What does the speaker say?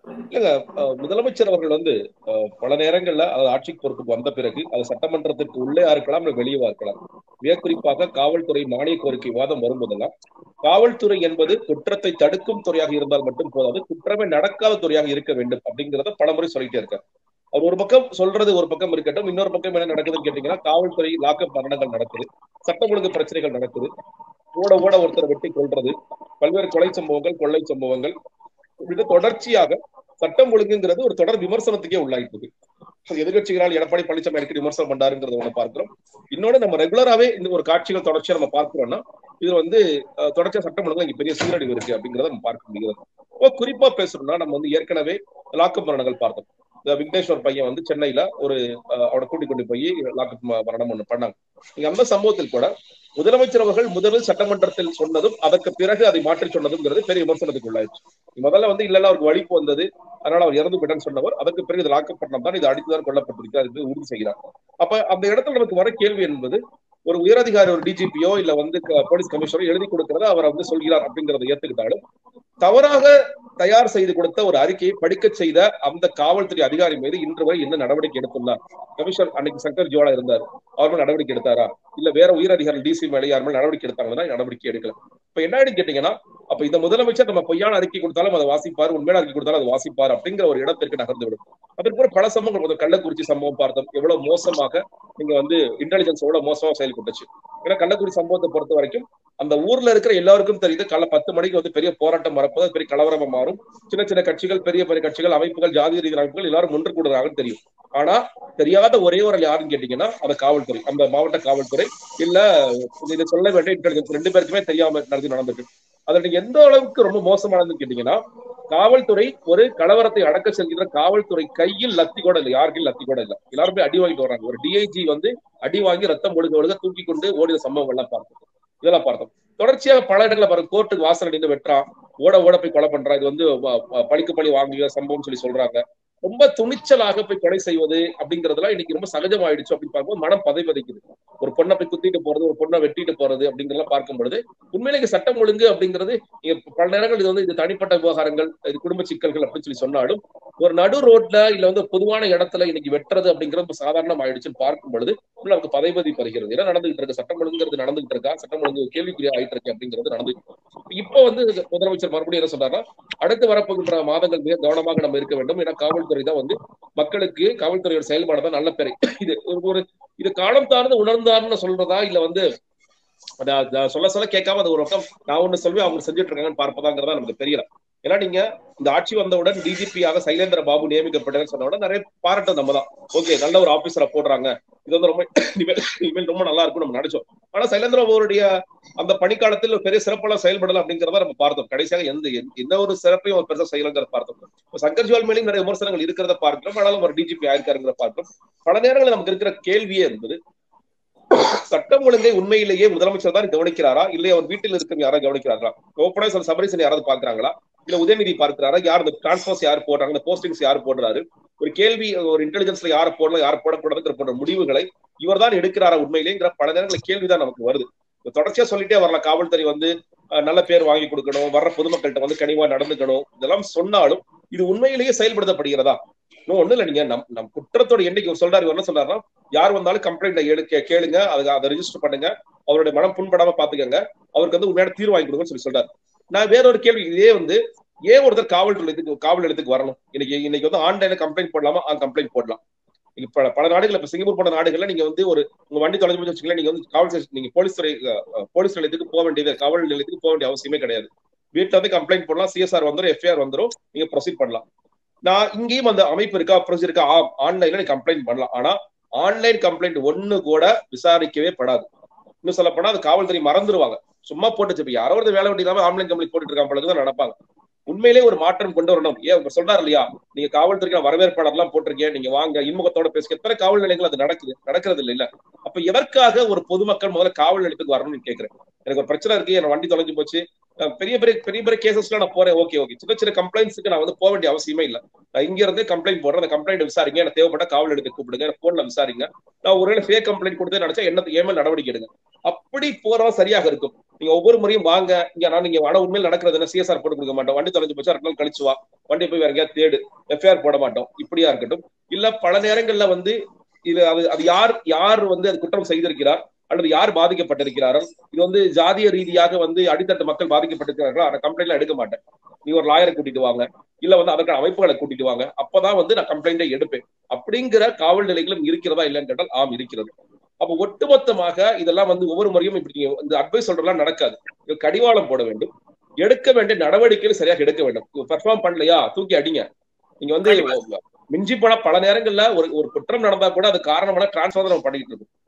இல்லங்க அஹ், முதலமைச்சர் அவர்கள் வந்து அஹ், பல நேரங்கள்ல அது ஆட்சிக்கு பொறுப்புக்கு வந்த பிறகு அது சட்டமன்றத்திற்கு உள்ளே இருக்கலாம் இல்ல வெளியே இருக்கலாம் மிக குறிப்பாக காவல்துறை மானிய கோரிக்கை வாதம் வரும்போதெல்லாம் காவல்துறை என்பது குற்றத்தை தடுக்கும் துறையாக இருந்தால் மட்டும் போதாது குற்றமே நடக்காத துறையாக இருக்க வேண்டும் அப்படிங்கறத பலமுறை சொல்லிட்டே இருக்காரு அவர் ஒரு பக்கம் சொல்றது ஒரு பக்கம் இருக்கட்டும் இன்னொரு பக்கம் என்ன நடக்குதுன்னு கேட்டீங்கன்னா காவல்துறை லாக்கப் மரணங்கள் நடக்குது சட்டம் ஒழுங்கு பிரச்சனைகள் நடக்குது ஓட ஓட ஒருத்தரை வெட்டி கொள்றது பல்வேறு கொலை சம்பவங்கள் கொள்ளை சம்பவங்கள் இது தொடர்ச்சியாக சட்டம் ஒழுங்குங்கிறது ஒரு தொடர் விமர்சனத்துக்கே உள்ளாயிட்டு இருக்கு எதிர்கட்சிகளால் எடப்பாடி பழனிசாமி அடிக்கடி விமர்சனம் பண்றாருங்கிறத ஒண்ணு பார்க்கிறோம் இன்னொன்னு நம்ம ரெகுலராவே இந்த ஒரு காட்சிகள் தொடர்ச்சியா நம்ம பார்க்கிறோம்னா இது வந்து அஹ், தொடர்ச்சியா சட்டம் ஒழுங்குல இங்க பெரிய சீரழிவு இருக்கு அப்படிங்கறத நம்ம பார்க்க முடிகிறது இப்போ குறிப்பா பேசணும்னா நம்ம வந்து ஏற்கனவே லாக்கப் மரணங்கள் பார்த்தோம் இந்த விக்னேஸ்வர் பையன் வந்து சென்னையில ஒரு அஹ், அவனை கூட்டிக் கொண்டு போய் லாக்கப் ம- மரணம் ஒண்ணு பண்ணாங்க நீங்க அந்த சம்பவத்தில் கூட முதலமைச்சர் அவர்கள் முதலில் சட்டமன்றத்தில் சொன்னதும் அதற்கு பிறகு அதை மாற்றி சொன்னதுங்கிறது பெரிய விமர்சனத்துக்கு உள்ளாயிடுச்சு முதல்ல வந்து இல்ல இல்ல அவருக்கு வலிப்பு வந்தது அதனால அவர் இறந்து விட்டேன்னு சொன்னவர் அதற்கு பிறகு இது லாக்கப்பட்டனம் தான் இது அடித்துதான் கொல்லப்பட்டிருக்கு அது உறுதி செய்கிறார் அப்ப அந்த இடத்துல நமக்கு வர கேள்வி என்பது ஒரு உயரதிகாரி ஒரு டிஜிபியோ இல்ல வந்து க- போலீஸ் கமிஷனரோ எழுதி கொடுக்கறத அவர் வந்து சொல்கிறார் அப்படிங்கறத ஏத்துக்கிட்டாலும் தவறாக தயார் செய்து கொடுத்த ஒரு அறிக்கையை படிக்க செய்த அந்த காவல்துறை அதிகாரி மீது இன்று வரை என்ன நடவடிக்கை எடுத்துள்ளார் கமிஷனர் அன்னைக்கு சங்கர் ஜோலா இருந்தார் அவர் மேல நடவடிக்கை எடுத்தாரா இல்ல வேற உயர் அதிகாரி டிசி மேல யார் மேல நடவடிக்கை எடுத்தாங்கன்னா நடவடிக்கை எடுக்கல இப்ப என்ன கேட்டீங்கன்னா அப்ப இந்த முதலமைச்சர் நம்ம பொய்யான அறிக்கை கொடுத்தாலும் அதை வாசிப்பார் உண்மையான அறிக்கை கொடுத்தாலும் அதை வாசிப்பார் அப்படிங்கிற ஒரு இடத்திற்கு நகர்ந்து விடும் அதற்கு பிறகு பல சம்பவங்கள் பார்த்தோம். கள்ளக்குறிச்சி சம்பவம் பார்த்தோம் எவ்வளவு மோசமாக நீங்க வந்து இன்டெலிஜென்ஸ் எவ்வளவு மோசமா செயல்பட்டுச்சு ஏன்னா கள்ளக்குறிச்சி சம்பவத்தை பொறுத்த வரைக்கும் அந்த ஊர்ல இருக்கிற எல்லாருக்கும் தெரியுது காலை பத்து மணிக்கு வந்து பெரிய போராட்டம் வரப்போது அது பெரிய கலவரமா மாறும் சின்ன சின்ன கட்சிகள் பெரிய பெரிய கட்சிகள் அமைப்புகள் ஜாதி ரீதியான அமைப்புகள் எல்லாரும் ஒன்று கூடுறாங்கன்னு தெரியும் ஆனா தெரியாத ஒரே ஒரு ஆள் யாருன்னு கேட்டீங்கன்னா அந்த காவல்துறை அந்த மாவட்ட காவல்துறை இல்ல இதை சொல்ல வேண்டிய இன்டெலிஜென்ஸ் ரெண்டு பேருக்குமே தெரியாம நடந்து நடந்திருக்கு அதுல நீங்க எந்த அளவுக்கு ரொம்ப மோசமானதுன்னு கேட்டீங்கன்னா காவல்துறை ஒரு கலவரத்தை அடக்க செல்கின்ற காவல்துறை கையில் லத்தி கூட இல்லை யாருக்கும் லத்தி கூட இல்லை எல்லாரும் போய் அடி வாங்கிட்டு வர்றாங்க ஒரு டிஐஜி வந்து அடி வாங்கி ரத்தம் ஒழுங்க ஒழுங்க தூக்கி கொண்டு ஓடின சம்பவம் எல்லாம் பார்த்தோம் இதெல்லாம் பார்த்தோம் தொடர்ச்சியாக பல இடங்கள்ல பாருங்க கோர்ட்டுக்கு வாசல் நின்று வெட்டுறான் ஓட ஓட போய் கொலை பண்றான் இது வந்து வ- வ- பழிக்கு பழி வாங்கிய சம்பவம் சொல்லி சொல்றாங்க ரொம்ப துணிச்சலாக போய் கொலை செய்வது அப்படிங்கறதெல்லாம் இன்னைக்கு ரொம்ப சகஜமாயிடுச்சு அப்படின்னு பார்க்கும்போது மனம் பதைபதைக்குது ஒரு பொண்ணை போய் குத்திட்டு போறது ஒரு பொண்ணை வெட்டிட்டு போறது அப்படிங்கறதெல்லாம் பார்க்கும் பொழுது உண்மையில இங்க சட்டம் ஒழுங்கு அப்படிங்கிறது இங்க பல நேரங்கள் இது வந்து இது தனிப்பட்ட விவகாரங்கள் இது குடும்ப சிக்கல்கள் அப்படின்னு சொல்லி சொன்னாலும் ஒரு நடு ரோட்ல இல்ல வந்து பொதுவான இடத்துல இன்னைக்கு வெட்டுறது அப்படிங்கிறது ரொம்ப சாதாரணம் ஆயிடுச்சுன்னு பார்க்கும் பொழுது உள்ள நமக்கு பதைபதி பருகிறது என்ன நடந்துகிட்டு இருக்கு சட்டம் ஒழுங்குங்கிறது நடந்துகிட்டு இருக்கா சட்டம் ஒழுங்கு கேள்விக்குறியா ஆயிட்டு இருக்கு அப்படிங்கிறது நடந்து இப்ப வந்து முதலமைச்சர் மறுபடியும் என்ன சொல்றாருன்னா அடுத்து வரப்போகின்ற மாதங்கள் மிக கவனமாக நம்ம இருக்க வேண்டும் ஏன்னா காவல்துறை தான் வந்து மக்களுக்கு காவல்துறையோட செயல்பாடு தான் நல்ல பேரை இது ஒரு- ஒரு இது காலம் தாழ்ந்து உணர்ந்தாருன்னு சொல்றதா இல்ல வந்து அத- அத சொல்ல சொல்ல கேட்காம அது ஒரு பக்கம் நான் ஒண்ணு சொல்வேன் அவங்க செஞ்சுட்டு இருக்காங்கன்னு பார்ப்பதாங்கிறதா நமக்கு தெரியல ஏன்னா நீங்க இந்த ஆட்சி வந்தவுடன் டிஜிபியாக சைலேந்திர பாபு நியமிக்கப்பட்டதுன்னு சொன்ன உடனே நிறைய பாராட்டம் நம்ம தான் ஓகே நல்ல ஒரு ஆபீசரை போடுறாங்க இது வந்து ரொம்ப இனிமேல் இனிமேல் ரொம்ப நல்லா இருக்கும் நம்ம நினைச்சோம் ஆனா சைலேந்திர பாபுடைய அந்த பணிக்காலத்தில் ஒரு பெரிய சிறப்பெல்லாம் செயல்படல அப்படிங்கிறத நம்ம பார்த்தோம் கடைசியாக எந்த எந்த ஒரு சிறப்பையும் ஒரு பெருசா செய்யலங்கிறத பார்த்தோம் இப்ப சங்கர் ஜுவல் மேலேயும் நிறைய விமர்சனங்கள் இருக்கிறத பார்க்கிறோம் ஆனாலும் ஒரு டிஜிபி ஆயிருக்காருங்கிற பார்க்கிறோம் பல நேரங்களில் நமக்கு இருக்கிற கேள்வியே என்பது சட்டம் ஒழுங்கை உண்மையிலேயே முதலமைச்சர் தான் கவனிக்கிறாரா இல்லை அவர் வீட்டில் இருக்கிற யாராவது கவனிக்கிறார்களா ஓப்பனா சொல்ல சபரிசன் யாராவது பாக்குறாங்களா இல்ல உதயநிதி பார்க்கிறாரா யார் இந்த டிரான்ஸ்பர்ஸ் யார் போடுறாங்க இந்த போஸ்டிங்ஸ் யார் போடுறாரு ஒரு கேள்வி ஒரு இன்டெலிஜென்ஸ்ல யார் போடலாம் யார் போடக்கூடாதுங்கிற போன்ற முடிவுகளை இவர் தான் எடுக்கிறாரா உண்மையிலேங்கிற பல நேரங்களில் கேள்விதான் நமக்கு வருது இப்ப தொடர்ச்சியா சொல்லிட்டே வரலாம் காவல்துறை வந்து அஹ், நல்ல பேர் வாங்கி கொடுக்கணும் வர்ற பொதுமக்கள்கிட்ட வந்து கனிவா நடந்துக்கணும் இதெல்லாம் சொன்னாலும் இது உண்மையிலேயே செயல்படுத்தப்படுகிறதா இன்னும் ஒண்ணு இல்ல நீங்க நம் நம் குற்றத்தோட எண்ணிக்கை இவர் சொல்றாரு இவர் என்ன சொல்றாருன்னா யார் வந்தாலும் கம்ப்ளைண்ட் எடுக்க கேளுங்க அதை அதை ரெஜிஸ்டர் பண்ணுங்க அவருடைய மனம் புண்படாம பாத்துக்கங்க அவருக்கு வந்து உண்மையான தீர்வு வாங்கி கொடுங்கன்னு சொல்லி சொல்றாரு நான் வேற ஒரு கேள்வி இதே வந்து ஏன் ஒருத்தர் காவல் நிலையத்துக்கு காவல் நிலையத்துக்கு வரணும் இன்னைக்கு இன்னைக்கு வந்து ஆன்லைன்ல கம்ப்ளைண்ட் போடலாமா ஆ கம்ப்ளைண்ட் போடலாம் இப்ப பல பல நாடுகள் இப்ப சிங்கப்பூர் போன்ற நாடுகள்ல நீங்க வந்து ஒரு உங்க வண்டி தொலைஞ்சு போச்சு வச்சுக்கலாம் நீங்க வந்து காவல் ஸ்டேஷன் நீங்க போலீஸ் துறை அஹ், போலீஸ் நிலையத்துக்கு போக வேண்டியது காவல் நிலையத்துக்கு போக வேண்டிய அவசியமே கிடையாது வீட்டுல வந்து கம்ப்ளைண்ட் போடலாம் சிஎஸ்ஆர் வந்துடும் எஃப்ஐஆர் வந்துடும் நீங்க ப்ரொசீட் பண்ணலாம் நான் இங்கேயும் அந்த அமைப்பு இருக்கா ப்ரொசீஜர் இருக்கா ஆன்லைன்ல நீங்க கம்ப்ளைண்ட் பண்ணலாம் ஆனா ஆன்லைன் கம்ப்ளைண்ட் ஒண்ணு கூட விசாரிக்கவே படாது இன்னும் சொல்ல போனா அது காவல்துறை மறந்துருவாங்க சும்மா போட்டுச்சு இப்ப யாரோ ஒரு வேலை வேண்டி இல்லாம ஆன்லைன் கம்ப்ளைண்ட் போட்டுட்டு இருக்காங்க பொழுது தான் நடப்பாங்க உண்மையிலே ஒரு மாற்றம் கொண்டு வரணும் ஏன் இப்ப சொல்றாரு இல்லையா நீங்க காவல்துறைக்கு வரவேற்பாளர் எல்லாம் போட்டிருக்கீங்க நீங்க வாங்க இன்முகத்தோட பேசுங்க எத்தனை காவல் நிலையங்கள் அது நடக்குது நடக்கிறது இல்ல இல்ல அப்ப எதற்காக ஒரு பொதுமக்கள் முதல்ல காவல் நிலையத்துக்கு வரணும்னு கேக்குறேன் எனக்கு ஒரு பிரச்சனை இருக்கு என் வண்டி தொலைஞ்சு போச்சு அஹ் பெரிய பெரிய பெரிய பெரிய கேசஸ்ல நான் போறேன் ஓகே ஓகே சின்ன சின்ன கம்ப்ளைண்ட்ஸ்க்கு நான் வந்து போக வேண்டிய அவசியமே இல்ல நான் இங்க இருந்தே கம்ப்ளைண்ட் போடுறேன் அந்த கம்ப்ளைண்ட் விசாரிங்க எனக்கு தேவைப்பட்ட காவல் எடுத்து கூப்பிடுங்க போன்ல விசாரிங்க நான் ஒருவேளை ஃபேக் கம்ப்ளைண்ட் கொடுத்து நினைச்சா என்ன ஏமே நடவடிக்கை எடுங்க அப்படி போறவன் சரியாக இருக்கும் நீங்க ஒவ்வொரு முறையும் வாங்க இங்க நான் நீங்க ஆனா உண்மையில் நடக்கிறது என்ன சிஎஸ்ஆர் போட்டு கொடுக்க மாட்டோம் வண்டி தொலைஞ்சு போச்சா ரெண்டு நாள் கழிச்சு வா வண்டி போய் வேற எங்கேயாவது தேடு எஃப்ஐஆர் போட மாட்டோம் இப்படியா இருக்கட்டும் இல்ல பல நேரங்கள்ல வந்து இது அது அது யார் யார் வந்து அது குற்றம் செய்திருக்கிறார் அல்லது யார் பாதிக்கப்பட்டிருக்கிறாரோ இது வந்து ஜாதிய ரீதியாக வந்து அடித்தட்டு மக்கள் பாதிக்கப்பட்டிருக்கிறார்களோ அந்த கம்ப்ளைண்ட்ல எடுக்க மாட்டேன் நீ ஒரு லாயரை கூட்டிட்டு வாங்க இல்ல வந்து அதற்கான அமைப்புகளை கூட்டிட்டு வாங்க அப்பதான் வந்து நான் கம்ப்ளைண்டை எடுப்பேன் அப்படிங்கிற காவல் நிலையங்களும் இருக்கிறதா இல்லைன்னு கேட்டால் ஆம் இருக்கிறது அப்ப ஒட்டுமொத்தமாக இதெல்லாம் வந்து ஒவ்வொரு முறையும் இப்படி நீங்க இந்த அட்வைஸ் சொல்றதெல்லாம் நடக்காது இது கடிவாளம் போட வேண்டும் எடுக்க வேண்டிய நடவடிக்கைகள் சரியாக எடுக்க வேண்டும் பெர்ஃபார்ம் பண்ணலையா தூக்கி அடிங்க நீங்க வந்து மிஞ்சி போன பல நேரங்கள்ல ஒரு ஒரு குற்றம் நடந்தா கூட அது காரணமான டிரான்ஸ்ஃபர் நம்ம பண்ணிட்டு இருக்கோம்